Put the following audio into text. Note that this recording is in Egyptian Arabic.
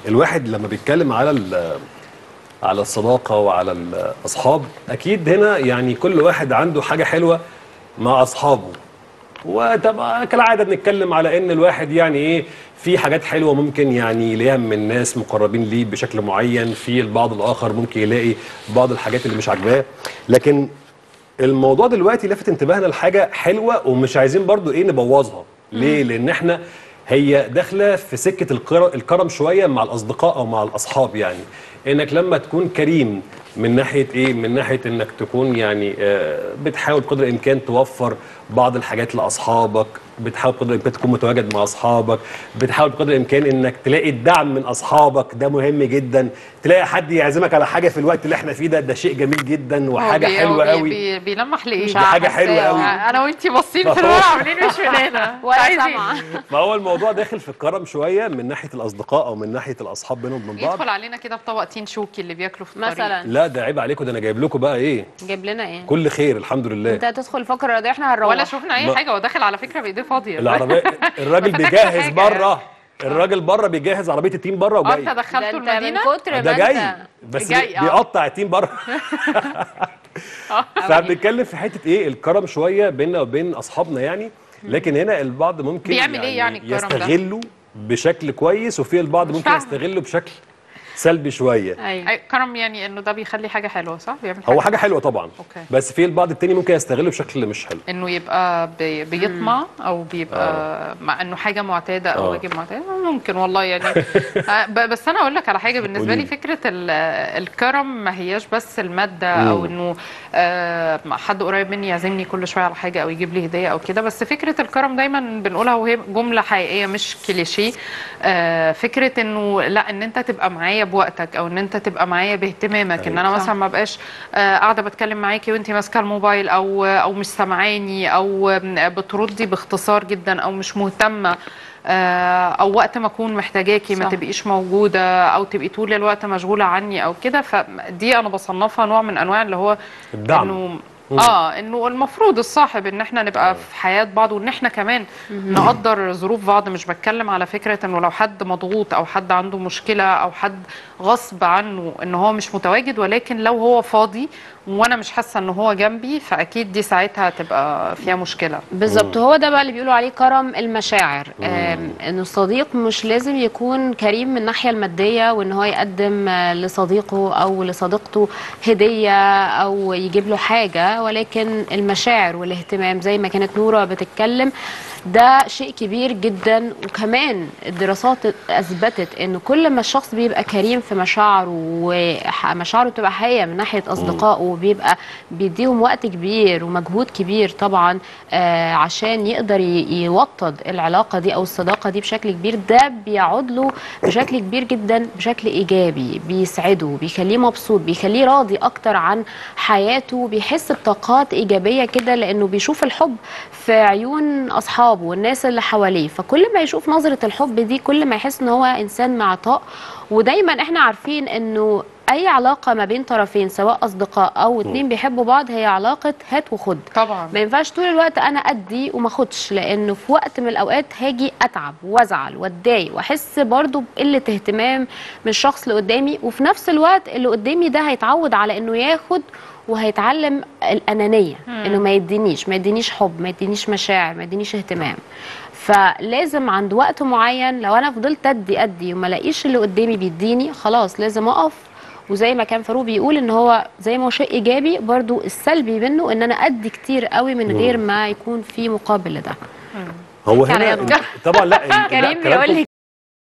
الواحد لما بيتكلم على ال- على الصداقه وعلى الاصحاب اكيد هنا يعني كل واحد عنده حاجه حلوه مع اصحابه وطبعا كالعاده بنتكلم على ان الواحد يعني ايه في حاجات حلوه ممكن يعني يلاقيها من ناس مقربين ليه بشكل معين في البعض الاخر ممكن يلاقي بعض الحاجات اللي مش عاجباه لكن الموضوع دلوقتي لفت انتباهنا لحاجه حلوه ومش عايزين برضو ايه نبوظها ليه لان احنا هي داخله في سكه الكر- الكرم شويه مع الاصدقاء او مع الاصحاب يعني انك لما تكون كريم من ناحيه ايه من ناحيه انك تكون يعني آه، بتحاول بقدر الامكان توفر بعض الحاجات لاصحابك بتحاول بقدر الامكان تكون متواجد مع اصحابك بتحاول بقدر الامكان انك تلاقي الدعم من اصحابك ده مهم جدا تلاقي حد يعزمك على حاجه في الوقت اللي احنا فيه ده ده شيء جميل جدا وحاجه هو بي- حلوه هو بي- قوي بي- بيلمح لايه دي حاجه حلوه قوي انا وانتي باصين ما في هو- الورقه عاملين مش من هنا ولا عايزين. سامعه ما هو الموضوع داخل في الكرم شويه من ناحيه الاصدقاء او من ناحيه الاصحاب بينهم وبين بعض يدخل علينا كده بطبق تين شوكي اللي بياكلوا في الطريق مثلا لا ده عيب عليكم ده انا جايب لكم بقى ايه جايب لنا ايه كل خير الحمد لله انت هتدخل الفقره دي احنا هنروح ولا شفنا اي ما- حاجه هو داخل على فكره بايديه فاضيه العربيه الراجل ما فتحش بيجهز حاجة بره الراجل بره بيجهز عربيه التيم بره اه وجاي انت ده دخلته انت من المدينه كتر ما ده انت جاي بس جاي، بي- اه. بيقطع التيم بره فبنتكلم في حته ايه الكرم شويه بيننا وبين اصحابنا يعني لكن هنا البعض ممكن بيعمل ايه يعني الكرم ده؟ يستغله بشكل كويس وفي البعض مش ممكن فاهمة. يستغله بشكل سلبي شويه ايوه أي- كرم يعني انه ده بيخلي حاجه حلوه صح بيعمل هو حاجه حلوه طبعا أوكي. بس في البعض التاني ممكن يستغله بشكل مش حلو انه يبقى بي- بيطمع او بيبقى مع انه حاجه معتاده او آه. واجب معتاد ممكن والله يعني آه، ب- بس انا اقول لك على حاجه بالنسبه لي قوليلي. فكره ال- الكرم ما هياش بس الماده او مم. انه آه، حد قريب مني يعزمني كل شويه على حاجه او يجيب لي هديه او كده بس فكره الكرم دايما بنقولها وهي جمله حقيقيه مش كليشيه آه، فكره انه لا ان انت تبقى معايا بوقتك او ان انت تبقى معايا باهتمامك ان انا صح. مثلا ما بقاش آه، قاعده بتكلم معاكي وانت ماسكه الموبايل او او مش سامعاني او بتردي باختصار جدا او مش مهتمه آه، او وقت ما اكون محتاجاكي ما صح. تبقيش موجوده او تبقي طول الوقت مشغوله عني او كده فدي انا بصنفها نوع من انواع اللي هو الدعم انه اه انه المفروض الصاحب ان احنا نبقى في حياه بعض وان احنا كمان نقدر ظروف بعض مش بتكلم على فكره انه لو حد مضغوط او حد عنده مشكله او حد غصب عنه ان هو مش متواجد ولكن لو هو فاضي وانا مش حاسه ان هو جنبي فاكيد دي ساعتها هتبقى فيها مشكله بالظبط هو ده بقى اللي بيقولوا عليه كرم المشاعر آم، انه الصديق مش لازم يكون كريم من الناحيه الماديه وان هو يقدم آه، لصديقه او لصديقته هديه او يجيب له حاجه ولكن المشاعر والاهتمام زي ما كانت نوره بتتكلم ده شيء كبير جدا وكمان الدراسات اثبتت ان كل ما الشخص بيبقى كريم في مشاعره ومشاعره تبقى حقيقيه من ناحيه اصدقائه وبيبقى بيديهم وقت كبير ومجهود كبير طبعا آه عشان يقدر ي- يوطد العلاقه دي او الصداقه دي بشكل كبير ده بيعود له بشكل كبير جدا بشكل ايجابي بيسعده بيخليه مبسوط بيخليه راضي اكتر عن حياته بيحس بطاقات ايجابيه كده لانه بيشوف الحب في عيون اصحابه والناس اللي حواليه فكل ما يشوف نظره الحب دي كل ما يحس ان هو انسان معطاء ودايما احنا عارفين انه اي علاقه ما بين طرفين سواء اصدقاء او اتنين بيحبوا بعض هي علاقه هات وخد طبعا ما ينفعش طول الوقت انا ادي وما اخدش لانه في وقت من الاوقات هاجي اتعب وازعل واتضايق واحس برضو بقله اهتمام من الشخص اللي قدامي وفي نفس الوقت اللي قدامي ده هيتعود على انه ياخد وهيتعلم الانانيه انه ما يدينيش ما يدينيش حب ما يدينيش مشاعر ما يدينيش اهتمام فلازم عند وقت معين لو انا فضلت ادي ادي وما الاقيش اللي قدامي بيديني خلاص لازم اقف وزي ما كان فاروق بيقول ان هو زي ما هو شيء ايجابي برضو السلبي منه ان انا ادي كتير قوي من غير ما يكون في مقابل لده هو على هنا يده. طبعا لا لا، كريم كلامكم بيقول لي